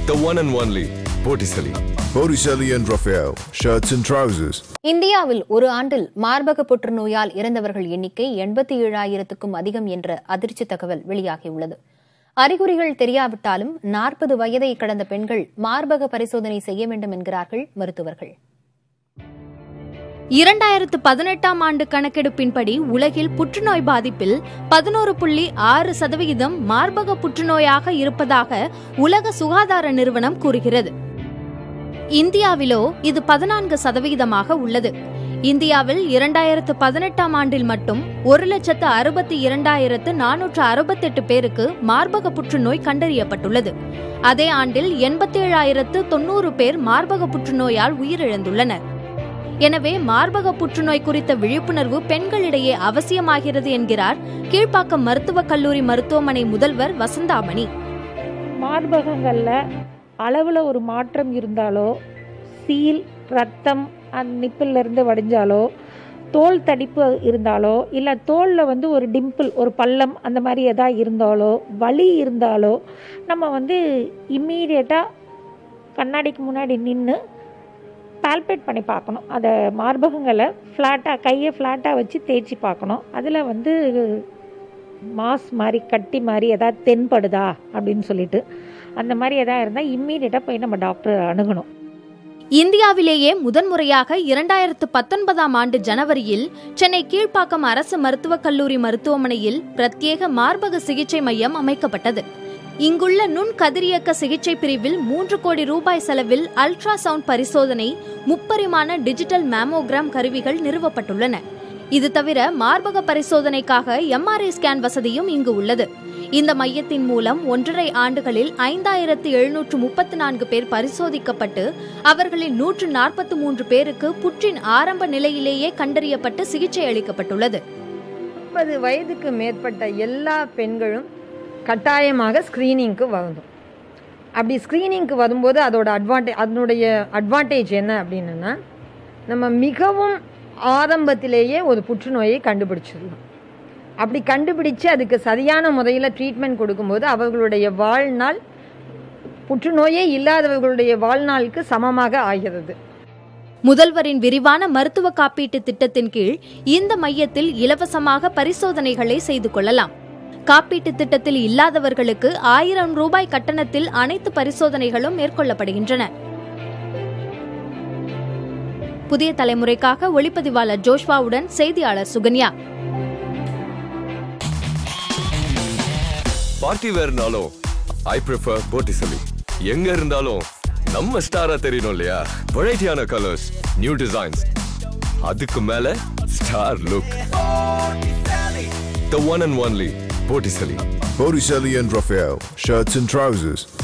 the one and only Botticelli. Botticelli and Raphael, shirts and trousers. இந்தியாவில் ஒரு ஆண்டில் மார்பக புற்றுநோயால் இறந்தவர்கள் எண்ணிக்கை எண்பத்தி ஏழாயிரத்துக்கும் அதிகம் என்ற அதிர்ச்சி தகவல் வெளியாகியுள்ளது அறிகுறிகள் தெரியாவிட்டாலும் நாற்பது வயதை கடந்த பெண்கள் மார்பக பரிசோதனை செய்ய வேண்டும் என்கிறார்கள் மருத்துவர்கள் இரண்டாயிரத்து பதினெட்டாம் ஆண்டு கணக்கெடுப்பின்படி உலகில் புற்றுநோய் பாதிப்பில் பதினோரு புள்ளி ஆறு சதவிகிதம் மார்பக புற்றுநோயாக இருப்பதாக உலக சுகாதார நிறுவனம் கூறுகிறது இந்தியாவிலோ இது பதினான்கு சதவிகிதமாக உள்ளது இந்தியாவில் இரண்டாயிரத்து பதினெட்டாம் ஆண்டில் மட்டும் ஒரு லட்சத்து அறுபத்தி இரண்டாயிரத்து நானூற்று அறுபத்தெட்டு பேருக்கு மார்பக புற்றுநோய் கண்டறியப்பட்டுள்ளது அதே ஆண்டில் எண்பத்தேழாயிரத்து தொன்னூறு பேர் மார்பக புற்றுநோயால் உயிரிழந்துள்ளனர் எனவே மார்பக புற்றுநோய் குறித்த விழிப்புணர்வு பெண்களிடையே அவசியமாகிறது என்கிறார் கீழ்ப்பாக்கம் மருத்துவக் கல்லூரி மருத்துவமனை முதல்வர் வசந்தாமணி மார்பகங்களில் அளவில் ஒரு மாற்றம் இருந்தாலோ சீல் ரத்தம் அந்த நிப்பில் இருந்து வடிஞ்சாலோ தோல் தடிப்பு இருந்தாலோ இல்லை தோலில் வந்து ஒரு டிம்பிள் ஒரு பள்ளம் அந்த மாதிரி எதாவது இருந்தாலோ வலி இருந்தாலோ நம்ம வந்து இம்மீடியட்டாக கண்ணாடிக்கு முன்னாடி நின்று பால்பேட் பண்ணி பார்க்கணும் அதை மார்பகங்களை ஃப்ளாட்டாக கையை ஃப்ளாட்டாக வச்சு தேய்ச்சி பார்க்கணும் அதில் வந்து மாஸ் மாதிரி கட்டி மாதிரி எதாவது தென்படுதா அப்படின்னு சொல்லிட்டு அந்த மாதிரி எதாவது இருந்தால் இம்மீடியட்டாக போய் நம்ம டாக்டர் அணுகணும் இந்தியாவிலேயே முதன்முறையாக இரண்டாயிரத்து பத்தொன்பதாம் ஆண்டு ஜனவரியில் சென்னை கீழ்ப்பாக்கம் அரசு மருத்துவக் கல்லூரி மருத்துவமனையில் பிரத்யேக மார்பக சிகிச்சை மையம் அமைக்கப்பட்டது இங்குள்ள நுண் கதிரியக்க சிகிச்சை பிரிவில் மூன்று கோடி ரூபாய் செலவில் அல்ட்ரா சவுண்ட் பரிசோதனை முப்பரிமாண டிஜிட்டல் மேமோகிராம் கருவிகள் நிறுவப்பட்டுள்ளன இது தவிர மார்பக பரிசோதனைக்காக எம்ஆர்ஐ ஸ்கேன் வசதியும் இங்கு உள்ளது இந்த மையத்தின் மூலம் ஒன்றரை ஆண்டுகளில் ஐந்தாயிரத்து எழுநூற்று முப்பத்து நான்கு பேர் பரிசோதிக்கப்பட்டு அவர்களில் நூற்று நாற்பத்தி மூன்று பேருக்கு புற்றின் ஆரம்ப நிலையிலேயே கண்டறியப்பட்டு சிகிச்சை அளிக்கப்பட்டுள்ளது முப்பது வயதுக்கு மேற்பட்ட எல்லா பெண்களும் கட்டாயமாக ஸ்க்ரீனிங்க்கு வரணும் அப்படி ஸ்க்ரீனிங்க்கு வரும்போது அதோட அட்வான்டேஜ் அதனுடைய அட்வான்டேஜ் என்ன அப்படின்னா நம்ம மிகவும் ஆரம்பத்திலேயே ஒரு புற்றுநோயை கண்டுபிடிச்சிடலாம் அப்படி கண்டுபிடிச்சு அதுக்கு சரியான முறையில் ட்ரீட்மெண்ட் கொடுக்கும்போது அவர்களுடைய வாழ்நாள் புற்றுநோயே இல்லாதவர்களுடைய வாழ்நாளுக்கு சமமாக ஆகிறது முதல்வரின் விரிவான மருத்துவ காப்பீட்டு திட்டத்தின் கீழ் இந்த மையத்தில் இலவசமாக பரிசோதனைகளை செய்து கொள்ளலாம் காப்பீட்டு திட்டத்தில் இல்லாதவர்களுக்கு ஆயிரம் ரூபாய் கட்டணத்தில் அனைத்து பரிசோதனைகளும் மேற்கொள்ளப்படுகின்றன புதிய தலைமுறைக்காக ஒளிப்பதிவாளர் ஜோஷ்வாவுடன் செய்தியாளர் சுகன்யா பார்ட்டி வேர்னாலும் ஐ ப்ரிஃபர் Botticelli. எங்க இருந்தாலும் நம்ம ஸ்டாரா தெரியணும் இல்லையா வெரைட்டியான கலர்ஸ் நியூ டிசைன்ஸ் அதுக்கு மேல star look the one and only Botticelli. Botticelli and Raphael, shirts and trousers.